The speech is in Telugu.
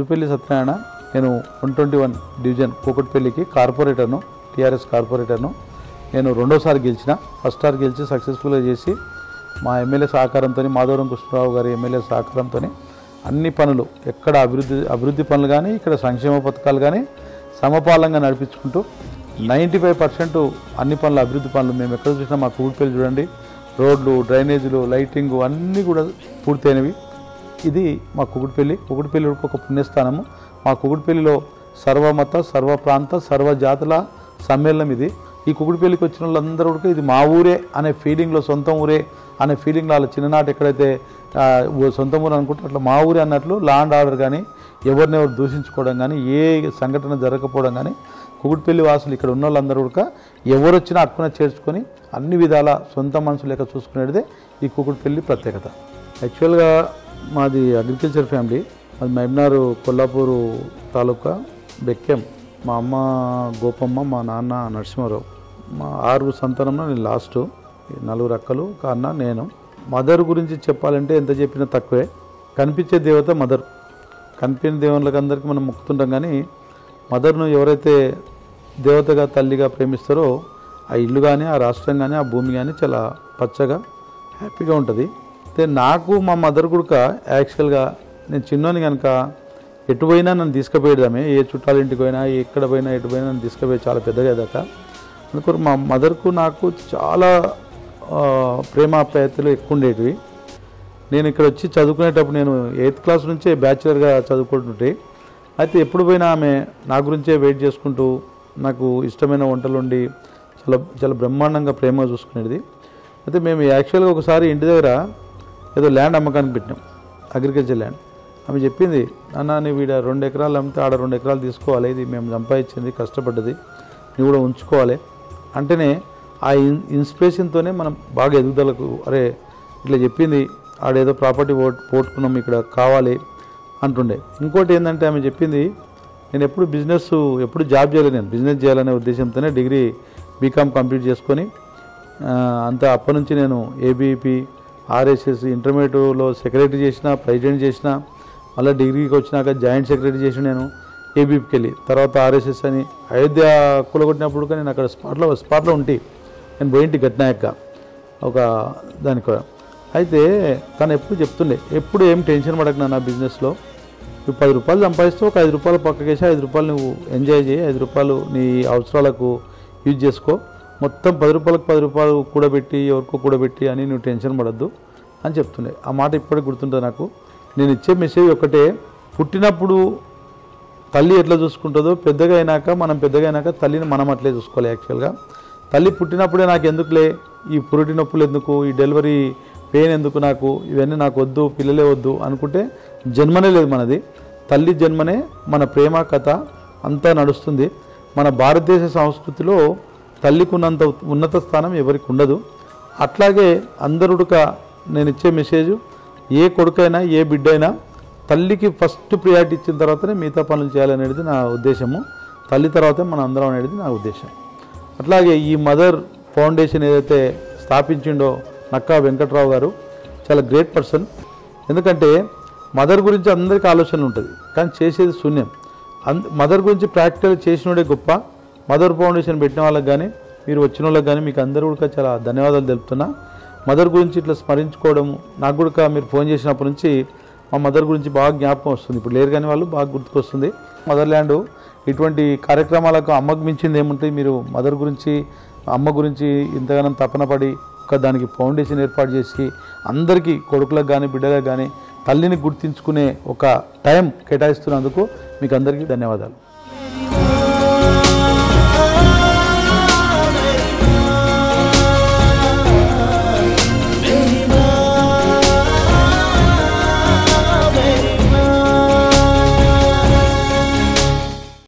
జూపల్లి సత్యనారాయణ నేను వన్ ట్వంటీ వన్ డివిజన్ కూకట్పల్లికి కార్పొరేటర్ను టీఆర్ఎస్ కార్పొరేటర్ను నేను రెండోసారి గెలిచిన ఫస్ట్ సారి గెలిచి సక్సెస్ఫుల్గా చేసి మా ఎమ్మెల్యే సహకారంతో మాధవరం కృష్ణరావు గారి ఎమ్మెల్యే సహకారంతో అన్ని పనులు ఎక్కడ అభివృద్ధి అభివృద్ధి పనులు కానీ ఇక్కడ సంక్షేమ పథకాలు కానీ సమపాలంగా నడిపించుకుంటూ నైంటీ ఫైవ్ పర్సెంట్ అన్ని పనులు అభివృద్ధి పనులు మేము ఎక్కడ చూసినా మా కూడిపల్లి చూడండి రోడ్లు డ్రైనేజీలు లైటింగ్ అన్నీ కూడా పూర్తయినవి ఇది మా కుకుడిపల్లి కుకుడిపల్లి ఒక పుణ్యస్థానము మా కుకుడిపల్లిలో సర్వమత సర్వ ప్రాంత సర్వ జాతుల సమ్మేళనం ఇది ఈ కుకుడిపల్లికి వచ్చిన వాళ్ళందరూ కూడా ఇది మా ఊరే అనే ఫీలింగ్లో సొంతం ఊరే అనే ఫీలింగ్లో వాళ్ళ చిన్ననాటి ఎక్కడైతే ఆ, ఊ- సొంతం ఊరు అనుకుంటే అట్లా మా ఊరే అన్నట్లు లాండ్ ఆర్డర్ కానీ ఎవరినెవరు దూషించుకోవడం కానీ ఏ సంఘటన జరగకపోవడం కానీ కుకుడిపల్లి వాసులు ఇక్కడ ఉన్న వాళ్ళందరూ కూడా ఎవరు వచ్చినా అక్కున చేర్చుకొని అన్ని విధాల సొంత మనసు లేక చూసుకునేదే ఈ కుకుడిపల్లి ప్రత్యేకత యాక్చువల్గా మాది అగ్రికల్చర్ ఫ్యామిలీ మాది మైబ్నారు కొల్లాపూరు తాలూకా బెక్కెం మా అమ్మ గోపమ్మ మా నాన్న నరసింహారావు మా ఆరు సంతానంలో నేను లాస్ట్ నలుగురు అక్కలు ఒక అన్న నేను మదర్ గురించి చెప్పాలంటే ఎంత చెప్పినా తక్కువే కనిపించే దేవత మదర్ కనిపించిన దేవుళ్ళకి అందరికీ మనం మొక్కుతుంటాం కానీ మదర్ను ఎవరైతే దేవతగా తల్లిగా ప్రేమిస్తారో ఆ ఇల్లు కానీ ఆ రాష్ట్రం కానీ ఆ భూమి కానీ చాలా పచ్చగా హ్యాపీగా ఉంటుంది అయితే నాకు మా మదర్ కూడా యాక్చువల్గా నేను చిన్నోని కనుక ఎటు పోయినా నన్ను తీసుకుపోయేదామే ఏ చుట్టాల ఇంటికి పోయినా ఎక్కడ పోయినా ఎటు పోయినా నన్ను తీసుకుపోయి చాలా పెద్దగా దాకా అందుకని మా మదర్కు నాకు చాలా ఆ, ప్రేమాప్యాయతలు ఎక్కువ ఉండేటివి నేను ఇక్కడ వచ్చి చదువుకునేటప్పుడు నేను ఎయిత్ క్లాస్ నుంచే బ్యాచిలర్గా చదువుకుంటుంటే అయితే ఎప్పుడు పోయినా ఆమె నా గురించే వెయిట్ చేసుకుంటూ నాకు ఇష్టమైన వంటలు వండి చాలా చాలా బ్రహ్మాండంగా ప్రేమగా చూసుకునేది అయితే మేము యాక్చువల్గా ఒకసారి ఇంటి దగ్గర ఏదో ల్యాండ్ అమ్మకానికి పెట్టినాం అగ్రికల్చర్ ల్యాండ్ ఆమె చెప్పింది అన్న నీవు ఈడ రెండు ఎకరాలు అమ్మితే ఆడ రెండు ఎకరాలు తీసుకోవాలి ఇది మేము సంపాదించింది కష్టపడ్డది నువ్వు కూడా ఉంచుకోవాలి అంటేనే ఆ ఇన్ ఇన్స్పిరేషన్తోనే మనం బాగా ఎదుగుదలకు అరే ఇట్లా చెప్పింది ఆడేదో ప్రాపర్టీ పోట్ పోట్టుకున్నాం ఇక్కడ కావాలి అంటుండే ఇంకోటి ఏంటంటే ఆమె చెప్పింది నేను ఎప్పుడు బిజినెస్ ఎప్పుడు జాబ్ చేయలేదు నేను బిజినెస్ చేయాలనే ఉద్దేశంతోనే డిగ్రీ బీకామ్ కంప్లీట్ చేసుకొని ఆ, అంతా అప్పటి నుంచి నేను ఏబీపీ ఆర్ఎస్ఎస్ ఇంటర్మీడియట్లో సెక్రటరీ చేసిన ప్రెసిడెంట్ చేసిన మళ్ళీ డిగ్రీకి వచ్చినాక జాయింట్ సెక్రటరీ చేసిన నేను ఏబీపీకి వెళ్ళి తర్వాత ఆర్ఎస్ఎస్ అని అయోధ్య కూలగొట్టినప్పుడు కానీ నేను అక్కడ స్పాట్లో స్పాట్లో ఉంటి నేను పోయింటి గట్టినాయక్క ఒక దానికి అయితే తను ఎప్పుడు చెప్తుండే ఎప్పుడు ఏం టెన్షన్ పడకు నా బిజినెస్లో నువ్వు పది రూపాయలు సంపాదిస్తే ఒక ఐదు రూపాయలు పక్కకేసి ఐదు రూపాయలు నువ్వు ఎంజాయ్ చేయి ఐదు రూపాయలు నీ అవసరాలకు యూజ్ చేసుకో మొత్తం పది రూపాయలకు పది రూపాయలు కూడబెట్టి ఎవరికో కూడబెట్టి అని నువ్వు టెన్షన్ పడద్దు అని చెప్తుండే ఆ మాట ఇప్పటికి గుర్తుంటుంది నాకు నేను ఇచ్చే మెసేజ్ ఒకటే పుట్టినప్పుడు తల్లి ఎట్లా చూసుకుంటుందో పెద్దగా అయినాక మనం పెద్దగా అయినాక తల్లిని మనం అట్లే చూసుకోవాలి యాక్చువల్గా తల్లి పుట్టినప్పుడే నాకు ఎందుకులే ఈ పురిటి నొప్పులు ఎందుకు ఈ డెలివరీ పెయిన్ ఎందుకు నాకు ఇవన్నీ నాకు వద్దు పిల్లలే వద్దు అనుకుంటే జన్మనే లేదు మనది తల్లి జన్మనే మన ప్రేమ కథ అంతా నడుస్తుంది మన భారతదేశ సంస్కృతిలో తల్లికి ఉన్నంత ఉన్నత స్థానం ఎవరికి ఉండదు అట్లాగే అందరుడుక నేను ఇచ్చే మెసేజ్ ఏ కొడుకైనా ఏ బిడ్డైనా తల్లికి ఫస్ట్ ప్రియారిటీ ఇచ్చిన తర్వాతనే మిగతా పనులు చేయాలనేది నా ఉద్దేశము తల్లి తర్వాతే మనం అందరం అనేది నా ఉద్దేశం అట్లాగే ఈ మదర్ ఫౌండేషన్ ఏదైతే స్థాపించిండో నక్కా వెంకట్రావు గారు చాలా గ్రేట్ పర్సన్ ఎందుకంటే మదర్ గురించి అందరికీ ఆలోచన ఉంటుంది కానీ చేసేది శూన్యం అంద మదర్ గురించి ప్రాక్టికల్ చేసినోడే గొప్ప మదర్ ఫౌండేషన్ పెట్టిన వాళ్ళకి కానీ మీరు వచ్చిన వాళ్ళకి కానీ మీకు అందరూ కూడా చాలా ధన్యవాదాలు తెలుపుతున్నా మదర్ గురించి ఇట్లా స్మరించుకోవడము నాకు కూడా మీరు ఫోన్ చేసినప్పటి నుంచి మా మదర్ గురించి బాగా జ్ఞాపకం వస్తుంది ఇప్పుడు లేరు కానీ వాళ్ళు బాగా గుర్తుకొస్తుంది మదర్ ల్యాండ్ ఇటువంటి కార్యక్రమాలకు అమ్మకు మించింది ఏముంటాయి మీరు మదర్ గురించి అమ్మ గురించి ఇంతగానం తపన పడి ఒక దానికి ఫౌండేషన్ ఏర్పాటు చేసి అందరికీ కొడుకులకు కానీ బిడ్డలకు కానీ తల్లిని గుర్తించుకునే ఒక టైం కేటాయిస్తున్నందుకు మీకు అందరికీ ధన్యవాదాలు